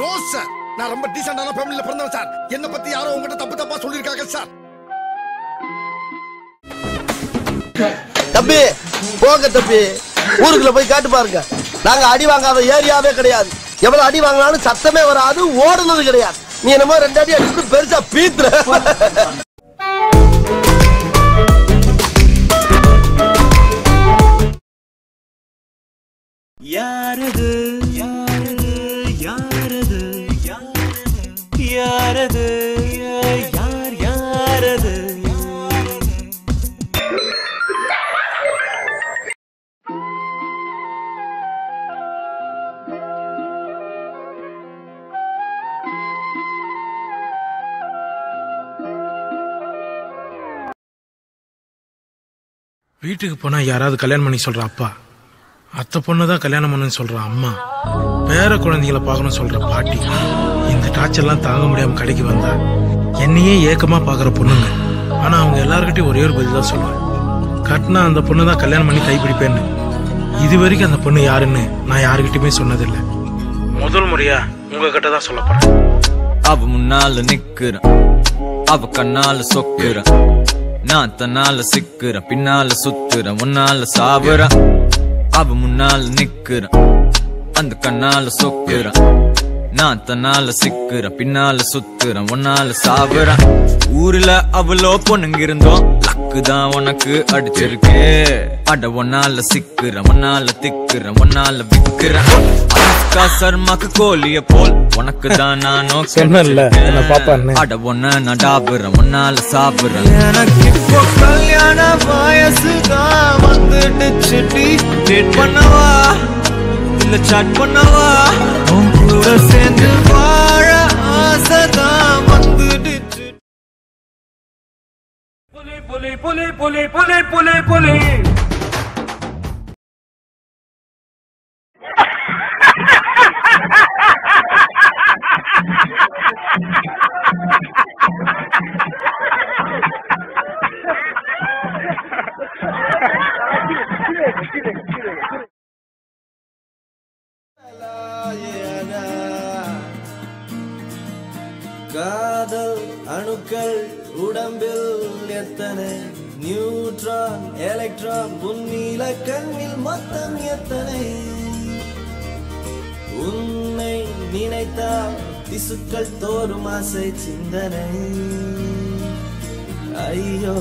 No sir நான் ரொம்ப டீசென்டான ஃபேமிலில பிறந்தவன் சார் என்ன பத்தி யாரோ உங்ககிட்ட தப்பு தப்பா சொல்லிருக்காங்க சார் தம்பி போங்க தம்பி ஊருக்குள்ள போய் காட்டு பாருங்க நாங்க அடி வாங்காத ஏரியாவே கிடையாது எவ்வளவு அடி வாங்கினாலும் சத்தமே வராது ஓடுனது கிடையாது நீ என்னமோ ரெண்டு அடி அடிச்சுட்டு பெருசா பீத்துற யாரது யாரது யாரது யாரது யாரது யார் யாரது வீட்டுக்கு போனா யாராவது கல்யாணம் பண்ணி சொல்ற அப்பா அத்தை பொண்ணு தான் கல்யாணம் பண்ணுன்னு சொல்ற அம்மா பேர குழந்தைகளை பார்க்கணும் சொல்ற பாட்டி இந்த டார்ச்சர்லாம் தாங்க முடியாம கடைக்கு வந்தா என்னையே ஏக்கமா பாக்குற பொண்ணுங்க ஆனா அவங்க எல்லார்கிட்டயும் ஒரே ஒரு பதில் தான் சொல்லுவேன் கட்டினா அந்த பொண்ணு தான் கல்யாணம் பண்ணி கைப்பிடிப்பேன்னு இது வரைக்கும் அந்த பொண்ணு யாருன்னு நான் யாருக்கிட்டயுமே சொன்னதில்லை முதல் முறையா உங்ககிட்ட தான் சொல்ல போறேன் அவ முன்னால நிக்கிறேன் அவ கண்ணால சொக்குறேன் நான் தன்னால சிக்கிறேன் பின்னால சுத்துறேன் முன்னால சாவுறேன் அவ முன்னால நிக்கிறேன் அந்த கண்ணால சொக்குறேன் நான் தன்னால சிக்கிறேன் பின்னால சுத்துறேன் முன்னால சாவுறேன் ஊர்ல அவ்வளோ பொண்ணுங்க இருந்தோம் லக்கு தான் உனக்கு அடிச்சிருக்கு அட ஒன்னால சிக்கிறேன் ஒன்னால திக்கிறேன் ஒன்னால விக்கிறேன் அனுஷ்கா சர்மாக்கு கோழிய போல் உனக்கு தான் நானும் சொன்னேன்ல, என்னை பாப்பான்னு. அட ஒன்ன நான் டாபுறேன் ஒன்னால சாப்பிடுறேன் எனக்கு இப்போ கல்யாண வயசு தான் வந்துடுச்சு டேட் பண்ணவா இல்ல சாட் பண்ணவா உன் கூட சேர்ந்து வாழ ஆசை தான் வந்துடுச்சு புலி புலி புலி புலி புலி புலி புலி காதல் அணுக்கள் உடம்பில் எத்தனை நியூட்ரான் எலக்ட்ரான் உன்னில கண்ணில் மொத்தம் எத்தனை உன்னை நினைத்தால் திசுக்கள் தோறும் ஆசை சிந்தனை ஐயோ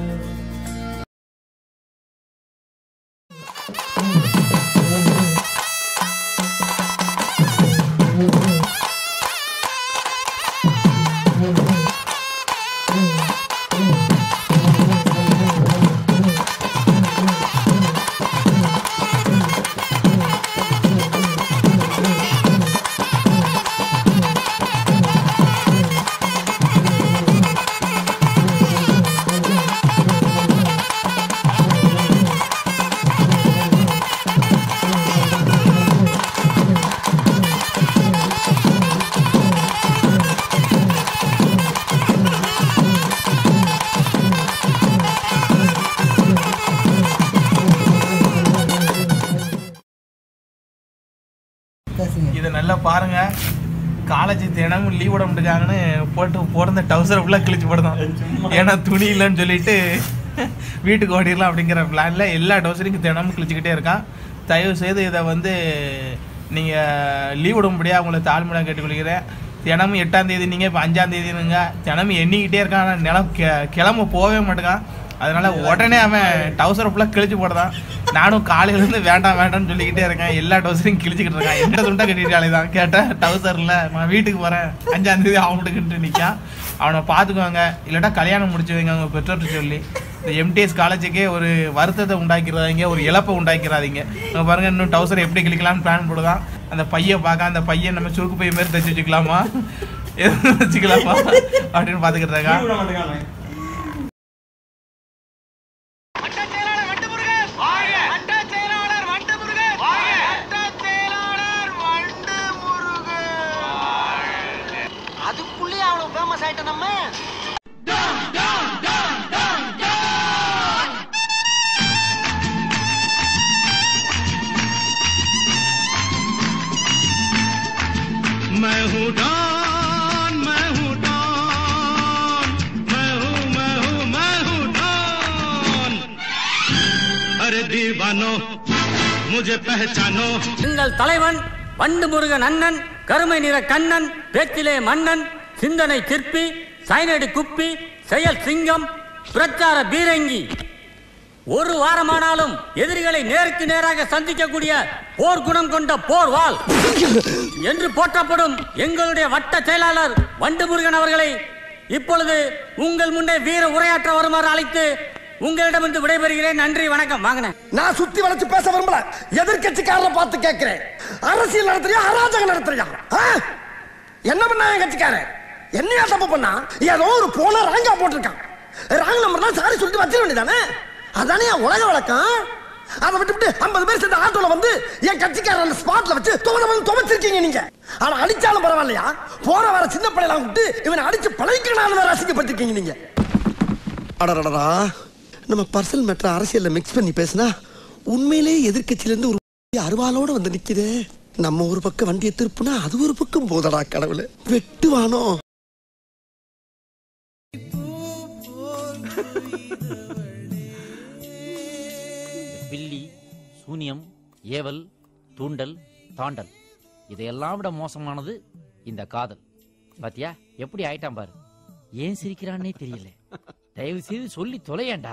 இதை நல்லா பாருங்க காலேஜ் தினமும் லீவ் விட மாட்டேங்காங்கன்னு போட்டு போடுற டவுசர் ஃபுல்லாக கிழிச்சு போடுதான் ஏன்னா துணி இல்லைன்னு சொல்லிட்டு வீட்டுக்கு ஓடிடலாம் அப்படிங்கிற பிளான்ல எல்லா டவுசரையும் தினமும் கிழிச்சுக்கிட்டே இருக்கான் தயவு செய்து இதை வந்து நீங்கள் லீவ் விட முடியாது உங்களை தாழ்மையாக கேட்டுக்கொள்கிறேன் தினமும் எட்டாம் தேதி நீங்கள் இப்போ அஞ்சாம் தேதினுங்க தினமும் எண்ணிக்கிட்டே இருக்கான் ஆனால் நிலம் கெ- கிளம்ப போகவே மாட்டேங்கான் அதனால உடனே அவன் டவுசர் ஃபுல்லாக கிழிச்சு போடுறான் நானும் காலையில இருந்து வேண்டாம் வேண்டாம்னு சொல்லிக்கிட்டே இருக்கேன் எல்லா டவுசரையும் கிழிச்சிக்கிட்டு இருக்கான் எந்த துண்டா கட்டிட்டாலே தான் கேட்டேன் டவுசர்ல நான் வீட்டுக்கு போறேன் அஞ்சாம் தேதி அவனுக்கிட்டு நிற்கான் அவனை பார்த்துக்குவாங்க இல்லாட்டா கல்யாணம் முடிச்சு வைங்க அவங்க பெற்றோர்கிட்ட சொல்லி இந்த எம்டிஎஸ் காலேஜுக்கே ஒரு வருத்தத்தை உண்டாக்கிறாதீங்க ஒரு இழப்பை உண்டாக்கிறாதீங்க நம்ம பாருங்க இன்னும் டவுசர் எப்படி கிழிக்கலாம்னு பிளான் போடுதான் அந்த பையன் பார்க்க அந்த பையன் நம்ம சுருக்கு பையன் மாதிரி தச்சு வச்சுக்கலாமா எதுவும் வச்சுக்கலாமா அப்படின்னு பார்த்துக்கிட்டு இருக்கான் அதுக்குள்ளேயே அவ்வளவு ஃபேமஸ் ஆயிட்ட நம்ம मैं हूँ डॉन मैं हूँ डॉन मैं हूँ मैं हूँ मैं हूँ डॉन अरे दीवानो मुझे पहचानो எங்கள் தலைவன் வண்டு முருகன் அண்ணன் கருமை நிற கண்ணன் பேச்சிலே மன்னன் சிந்தனை சிற்பி சைனடி குப்பி செயல் சிங்கம் பிரச்சார பீரங்கி ஒரு வாரமானாலும் எதிரிகளை நேருக்கு நேராக சந்திக்கக்கூடிய போர் குணம் கொண்ட போர் வாள் என்று போற்றப்படும் எங்களுடைய வட்ட செயலாளர் வண்டு முருகன் அவர்களை இப்பொழுது உங்கள் முன்னே வீர உரையாற்ற வருமாறு அழைத்து உங்களிடமிருந்து விடைபெறுகிறேன் நன்றி வணக்கம் வாங்கினேன் நான் சுத்தி வளைச்சு பேச விரும்பல எதிர்கட்சிக்காரரை பார்த்து கேட்கிறேன் அரசியல் நடத்துறியா அராஜகம் நடத்துறியா ஆ? என்ன பண்ணா என் கட்சிக்காரன் என்னையா தப்பு பண்ணா ஏதோ ஒரு போன ராங்கா போட்டிருக்கான் ராங் நம்பர்னா சாரி சொல்லிட்டு வச்சிட வேண்டியதானே அதானே என் உலக வழக்கம் அதை விட்டுவிட்டு ஐம்பது பேர் சேர்ந்த ஆட்டோல வந்து என் கட்சிக்காரன் அந்த ஸ்பாட்ல வச்சு துவன துவச்சிருக்கீங்க நீங்க ஆனா அடிச்சாலும் பரவாயில்லையா போற வர சின்ன பிள்ளைலாம் விட்டு இவனை அடிச்சு பழகிக்கணும் வேற அசிங்கப்பட்டிருக்கீங்க நீங்க அடடடா நம்ம பர்சனல் மேட்டர் அரசியல்ல மிக்ஸ் பண்ணி பேசினா உண்மையிலேயே எதிர்க்கட்சியில இருந்து ஒரு அருவாலோட வந்து நிக்குதே நம்ம ஒரு பக்கம் வண்டியை திருப்புனா அது ஒரு பக்கம் போதடா கடவுளே வெட்டுவானோ பில்லி சூனியம் ஏவல் தூண்டல் தாண்டல் இதையெல்லாம் விட மோசமானது இந்த காதல் பாத்தியா எப்படி ஆயிட்டான் பாரு ஏன் சிரிக்கிறான்னே தெரியல தயவு செய்து சொல்லி தொலையேண்டா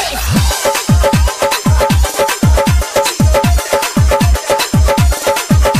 Thank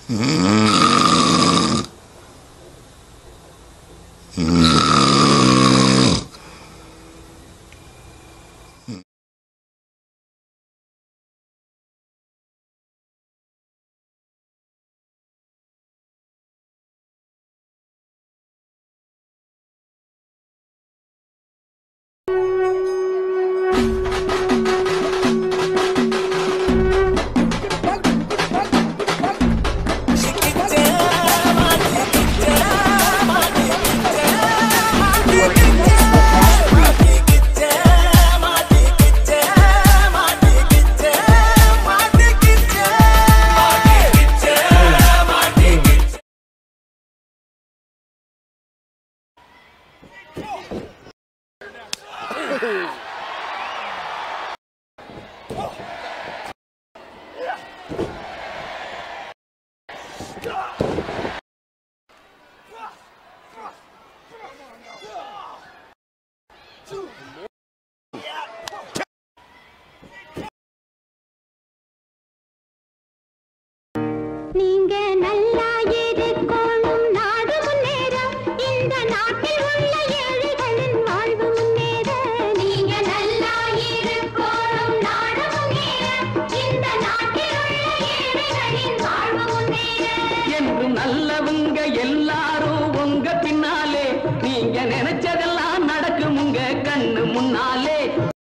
நீங்க நல்லா இருக்கணும் நாடு முன்னேற இந்த நாட்டில் உள்ள ஏழைகளின் வாழ்வு முன்னேற நீங்க நல்லா இருக்கணும் நாடு முன்னேற இந்த நாட்டில் உள்ள ஏழைகளின் வாழ்வு முன்னேற என்று நல்லவங்க எல்லாரும் உங்க பின்னாலே நீங்க நினைச்சதெல்லாம் நடக்கும் உங்க கண்ணு முன்னாலே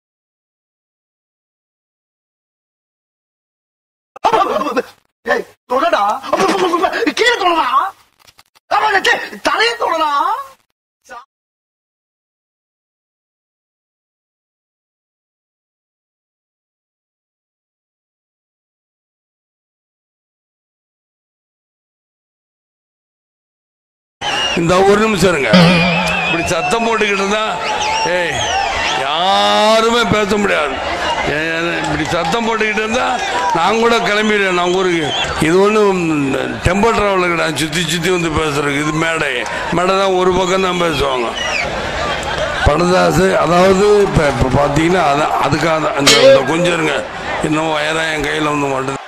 ஏய் தொடடா கீழே தொடடா ஆமாங்க, சே, தலையை தொடடா இந்த ஒரு நிமிஷம் இருங்க இப்படி சத்தம் போட்டுக்கிட்டு இருந்தா ஏய் யாருமே பேச முடியாது ஏன், இப்படி சத்தம் போட்டுக்கிட்டு இருந்தா நான் கூட கிளம்பிடுவேன் நான் ஊருக்கு இது ஒன்றும் டெம்போ டிராவலர் கிடையாது சுற்றி சுற்றி வந்து பேசுறதுக்கு இது மேடை மேடை தான் ஒரு பக்கம் தான் பேசுவாங்க படதாசு அதாவது இப்போ இப்போ பார்த்தீங்கன்னா அதான் அதுக்காக தான் இந்த இந்த கொஞ்சம் இருங்க இன்னும் வயதாக என் கையில் வந்து மாட்டேன்